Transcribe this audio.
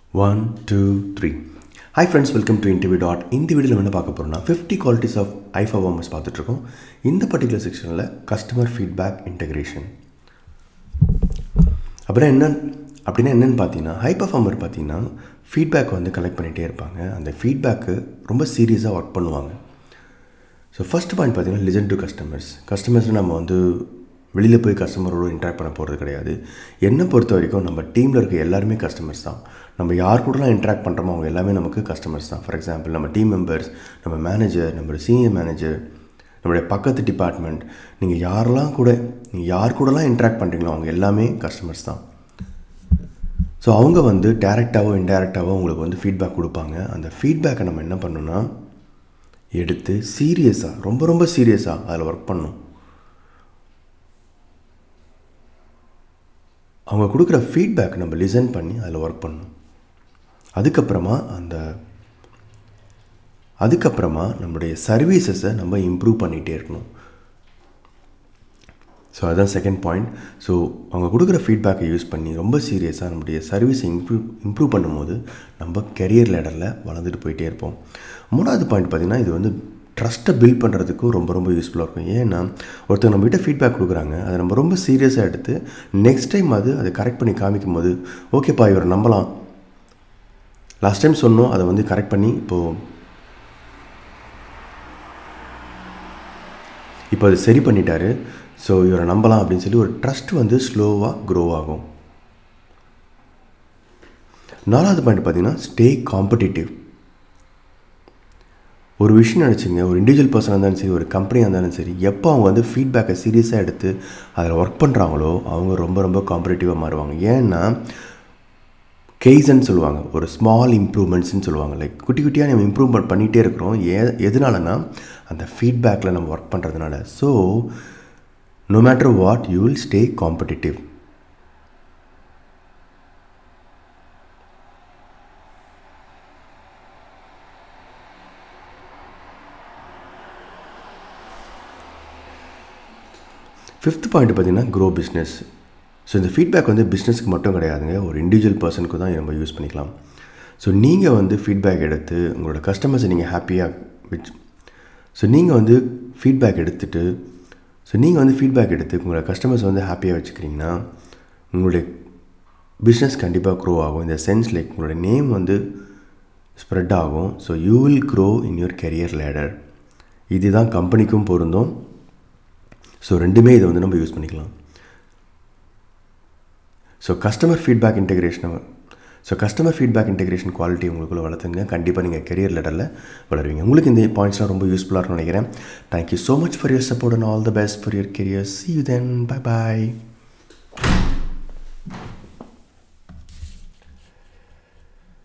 one two three hi friends welcome to interview dot இந்த வீடியோவில் என்ன பார்க்க போகிறோம்னா fifty qualities of high performance பார்த்துட்ருக்கோம் இந்த பர்டிகுலர் செக்ஷனில் கஸ்டமர் ஃபீட்பேக் இன்டகிரேஷன் அப்புறம் என்ன அப்படின்னா என்னென்னு பார்த்தீங்கன்னா ஹை பர்ஃபார்மர் பார்த்தீங்கன்னா ஃபீட்பேக் வந்து கலெக்ட் பண்ணிகிட்டே இருப்பாங்க அந்த ஃபீட்பேக்கு ரொம்ப சீரியஸாக ஒர்க் பண்ணுவாங்க ஸோ ஃபஸ்ட் பாயிண்ட் பார்த்தீங்கன்னா லிசன் டு கஸ்டமர்ஸ் கஸ்டமர்ஸ் நம்ம வந்து வெளியில் போய் கஸ்டமரோட இன்ட்ராக்ட் பண்ண போகிறது கிடையாது என்னை பொறுத்த வரைக்கும் நம்ம டீமில் இருக்க எல்லாருமே கஸ்டமர்ஸ் தான் நம்ம யார் கூடலாம் இன்ட்ராக்ட் பண்ணுறோமோ அவங்க எல்லாமே நமக்கு கஸ்டமர்ஸ் தான் ஃபார் எக்ஸாம்பிள் நம்ம டீம் மெம்பர்ஸ் நம்ம மேனேஜர் நம்மளோட சீனியர் மேனேஜர் நம்மளுடைய பக்கத்து டிபார்ட்மெண்ட் நீங்கள் யாரெல்லாம் கூட நீங்கள் யார் கூடலாம் இன்ட்ராக்ட் பண்ணுறீங்களோ அவங்க எல்லாமே கஸ்டமர்ஸ் தான் ஸோ அவங்க வந்து டேரெக்டாகவோ இன்டேரக்டாகவோ உங்களுக்கு வந்து ஃபீட்பேக் கொடுப்பாங்க அந்த ஃபீட்பேக்கை நம்ம என்ன பண்ணணும்னா எடுத்து சீரியஸாக ரொம்ப ரொம்ப சீரியஸாக அதில் ஒர்க் பண்ணணும் அவங்க கொடுக்குற ஃபீட்பேக் நம்ம லிசன் பண்ணி அதில் ஒர்க் பண்ணணும் அதுக்கப்புறமா அந்த அதுக்கப்புறமா நம்மளுடைய சர்வீசஸை நம்ம இம்ப்ரூவ் பண்ணிகிட்டே இருக்கணும் ஸோ அதுதான் செகண்ட் பாயிண்ட் ஸோ அவங்க கொடுக்குற ஃபீட்பேக்கை யூஸ் பண்ணி ரொம்ப சீரியஸாக நம்முடைய சர்வீஸை இம்ப்ரூவ் இம்ப்ரூவ் பண்ணும்போது நம்ம கெரியர் லேடரில் வளர்ந்துட்டு போயிட்டே இருப்போம் மூணாவது பாயிண்ட் பார்த்திங்கன்னா இது வந்து ட்ரஸ்ட்டை பில்ட் பண்ணுறதுக்கும் ரொம்ப ரொம்ப யூஸ்ஃபுல்லாக இருக்கும் ஏன்னா ஒருத்தர் நம்மகிட்ட ஃபீட்பேக் கொடுக்குறாங்க அதை நம்ம ரொம்ப சீரியஸாக எடுத்து நெக்ஸ்ட் டைம் அது அதை கரெக்ட் பண்ணி காமிக்கும் போது ஓகேப்பா இவரை நம்பலாம் லாஸ்ட் டைம் சொன்னோம் அதை வந்து கரெக்ட் பண்ணி இப்போது இப்போ அது சரி பண்ணிட்டாரு ஸோ இவரை நம்பலாம் அப்படின்னு சொல்லி ஒரு ட்ரஸ்ட் வந்து ஸ்லோவாக க்ரோ ஆகும் நாலாவது பாயிண்ட் பார்த்தீங்கன்னா ஸ்டே காம்படிட்டிவ் ஒரு விஷயம் நினச்சிங்க ஒரு இண்டிவிஜுவல் பர்சனாக இருந்தாலும் சரி ஒரு கம்பெனியாக இருந்தாலும் சரி எப்போ அவங்க வந்து ஃபீட்பேக்கை சீரியஸாக எடுத்து அதில் ஒர்க் பண்ணுறாங்களோ அவங்க ரொம்ப ரொம்ப காம்படிட்டிவாக மாறுவாங்க ஏன்னா கேஸ்ன்னு சொல்லுவாங்க ஒரு ஸ்மால் இம்ப்ரூவ்மெண்ட்ஸ்னு சொல்லுவாங்க லைக் குட்டி குட்டியாக நம்ம இம்ப்ரூவ்மெண்ட் பண்ணிகிட்டே இருக்கிறோம் ஏ எதனாலனா அந்த ஃபீட்பேக்கில் நம்ம ஒர்க் பண்ணுறதுனால so no matter what you will stay competitive fifth point பார்த்திங்கன்னா க்ரோ பிஸ்னஸ் ஸோ இந்த ஃபீட்பேக் வந்து பிஸ்னஸ்க்கு மட்டும் கிடையாதுங்க ஒரு இண்டிவிஜுவல் பர்சனுக்கு தான் நம்ம யூஸ் பண்ணிக்கலாம் ஸோ நீங்கள் வந்து ஃபீட்பேக் எடுத்து உங்களோட கஸ்டமர்ஸை நீங்கள் ஹாப்பியாக வச்சு ஸோ நீங்கள் வந்து ஃபீட்பேக் எடுத்துகிட்டு ஸோ நீங்கள் வந்து ஃபீட்பேக் எடுத்து உங்களோட கஸ்டமர்ஸ் வந்து ஹாப்பியாக வச்சுக்கிறீங்கன்னா உங்களுடைய பிஸ்னஸ் கண்டிப்பாக க்ரோ ஆகும் இந்த சென்ஸ் லைக் உங்களோட நேம் வந்து ஸ்ப்ரெட் ஆகும் so you will grow in your career ladder இதுதான் கம்பெனிக்கும் பொருந்தும் ஸோ ரெண்டுமே இதை வந்து நம்ம யூஸ் பண்ணிக்கலாம் ஸோ கஸ்டமர் ஃபீட்பேக் இன்டெகிரேஷனை so customer feedback integration quality உங்களுக்குள்ள வளர்த்துங்க கண்டிப்பாக நீங்கள் கெரியர் லெடரில் வளருவீங்க உங்களுக்கு இந்த பாயிண்ட்ஸ்லாம் ரொம்ப யூஸ்ஃபுல்லாக இருக்கும்னு நினைக்கிறேன் thank you so much for your support and all the best for your career see you then bye bye